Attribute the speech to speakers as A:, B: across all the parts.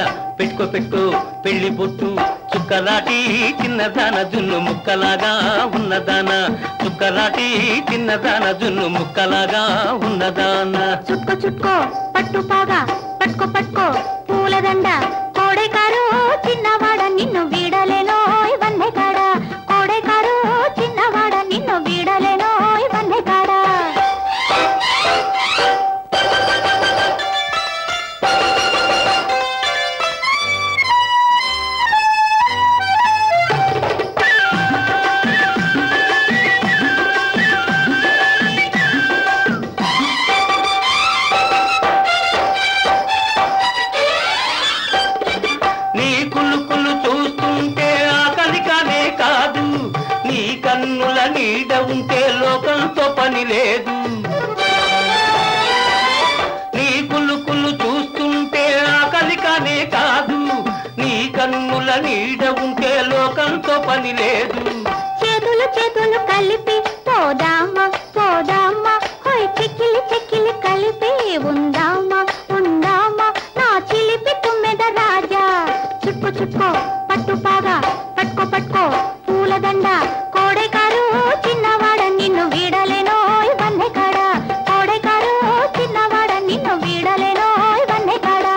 A: పెట్టుకో పెట్టుకో పెళ్లి బొట్టు చుక్కలాటి చిన్నదాన జున్ను ముక్కలాగా ఉన్నదాన చుక్కలాటి చిన్నదాన జున్ను ముక్కలాగా ఉన్నదాన
B: చుక్కో చుక్కో పట్టు పాగా పట్టుకో పట్టుకో పూలదండ కోడెకారు చిన్నవాడ నిన్ను వీడలేనో ఇవన్నీ కాడ కోడెకారు చిన్నవాడ నిన్ను వీడలేనో ఇవన్నీ కాడ
A: నీ కులుకులు చూస్తుంటే ఆకలి కానే కాదు నీ కన్నుల నీడ ఉంటే లోకంతో పని లేదు నీ కులుకులు చూస్తుంటే ఆకలి కానే కాదు నీ కన్నుల నీడ ఉంటే లోకంతో పని లేదు
B: చేతులు చేతులు కలిపి పోదామా పోదామా హోయ్ చెక్కిలి చెక్కిలి కలిపి ఉందామా ఉందామా నా చిలిపి తుమ్మెద రాజా చుట్టుకో చుట్టుకో పట్టు పాగా పట్టుకో పట్టుకో పూలదండ కోడెకారు చిన్నవాడ నిన్ను వీడలేనో ఇవన్నీ కాడ కోడెకారు చిన్నవాడ నిన్ను వీడలేనో ఇవన్నీ కాడ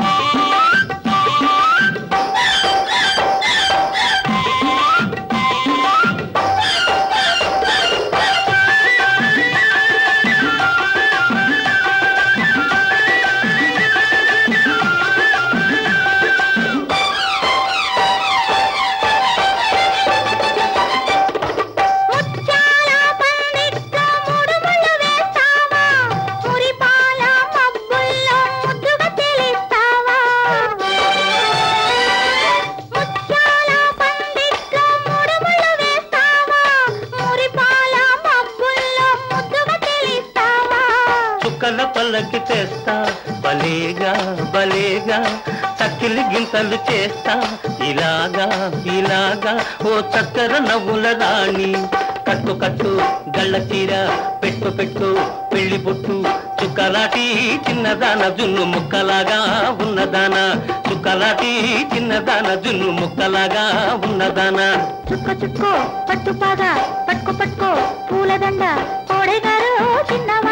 B: ముత్యాల పందిట్లో ముడుములు వేస్తావా మురిపాల మబ్బుల్లో ముద్దుగా తెలుస్తావా ముత్యాల పందిట్లో ముడుములు వేస్తావా మురిపాల మబ్బుల్లో ముద్దుగా తెలుస్తావా
A: చుక్కల పల్లకి తెస్తా భలేగా భలేగా చక్కిలి గింతలు చేస్తా ఇలాగా ఇలాగా ఓ చక్కర నవ్వుల రాణి కట్టు కట్టు గళ్ళ చీర పెట్టు పెట్టు పెళ్లి బొట్టు చుక్కలాటి చిన్నదాన జున్ను ముక్కలాగా ఉన్నదాన చుక్కలాటి చిన్నదాన జున్ను ముక్కలాగా ఉన్నదాన
B: చుక్క చుక్కో పట్టు పాగా పట్టుకో పట్టుకో పూలదండ కోడెగారు చిన్నవాడ